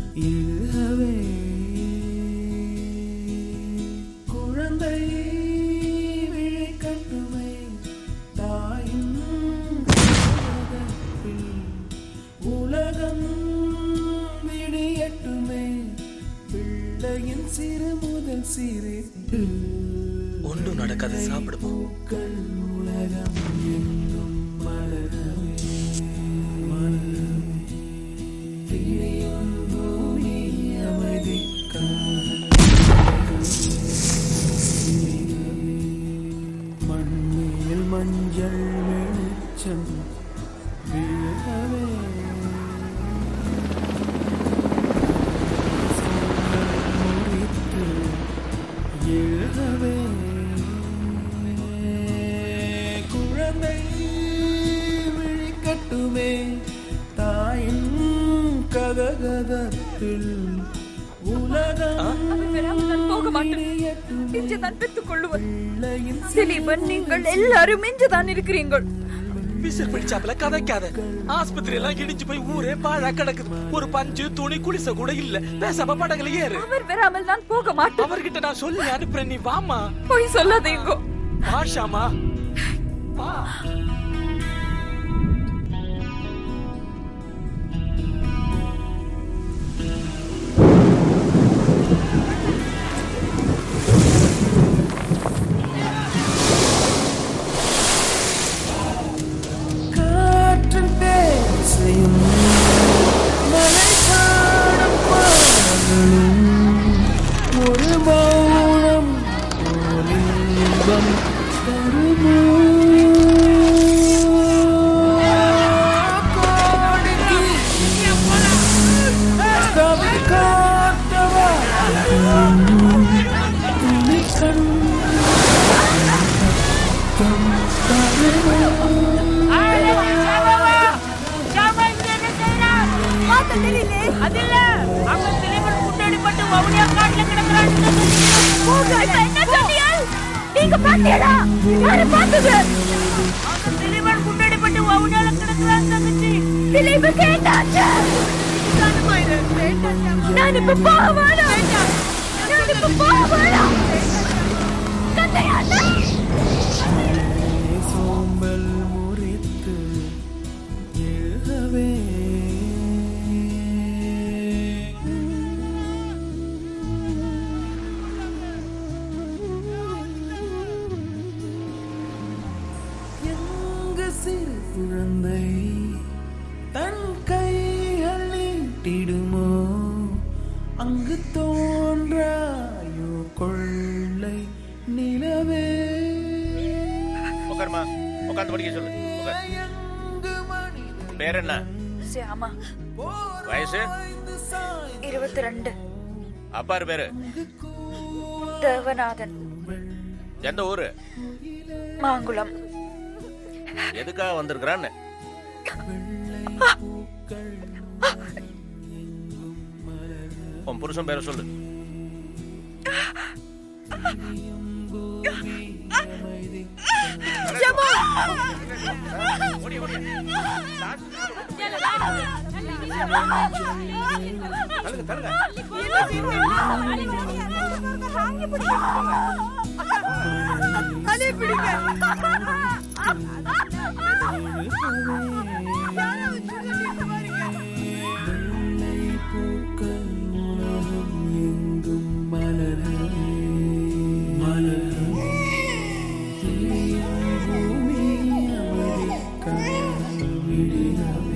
இழுகவே குழந்தை விழி கட்டுமை தாயின் உலகத்தில் உலகம் விடியட்டுமே பிள்ளையின் சிறு முதல் சிரிப்பு ஒன்றும் நடக்காது சாப்பிடுமா பூக்கள் உலகம் எங்கும் மலரவே மலரவே திரியும் பூமி அமைதிக்காக மண்ணில் மஞ்சள் வெளிச்சம் விழவே முறித்து எழுதவே குழந்தை விழிக்கட்டுமே தாயின் கதகதத்தில் உலகம் நான் போக மாட்டேன் இன்றுதான் பெற்றுக் கொள்ளுவர் திலீபன் நீங்கள் எல்லாரும் இன்றுதான் இருக்கிறீர்கள் விசில் பிடிச்சாப்புல கதைக்காத ஆஸ்பத்திரி எல்லாம் இடிஞ்சு போய் ஊரே பாழா கிடக்குது ஒரு பஞ்சு துணி குளிச கூட இல்ல பேசாம படகுல ஏறு அவர் வராமல் நான் போக மாட்டேன் அவர்கிட்ட நான் சொல்லி அனுப்புறேன் நீ வாமா போய் சொல்லாதீங்க வாஷாமா வா காற்றின் பேசையும் மலை காணும் பாடல்களும் ஒரு மௌனம் போல் இன்பம் தருமோ கோடிக்கு கவி காத்தவா துணி கண் தருமோ அதில்ல அங்க திலீபன் குண்டடிப்பட்டு வவுனியா காட்டுல கிடக்குறான்னு என்ன சொன்னீர்கள் நீங்க பாத்தீங்களா யாரு பார்த்தது அங்க திலீபன் குண்டடிப்பட்டு வவுனியால கிடக்குறான்னு தங்கச்சி திலீபு கேட்டாச்சு நான் இப்ப போக வேணாம் நான் இப்ப போக வேணாம் கந்தையாண்ணா சோம்பல் முறித்து எழுதவே எங்கு சிறு குழந்தை தன் கைகள் நீட்டிடுமோ அங்கு தோன்றாயோ கொள்ளை நிலவே உட்காருமா உட்காந்து படிக்க சொல்லு உட்கார். பேர் என்ன சியாமா வயசு இருபத்தி ரெண்டு அப்பாரு பேரு தேவநாதன் எந்த ஊரு மாங்குளம் எதுக்காக வந்திருக்கிறான்னு உன் புருஷன் பேரை சொல்லு வெள்ளை பூக்கள் உலகம் எங்கும் மலரவே மலரவே திரியும் பூமி அமைதிக்காக விடியவே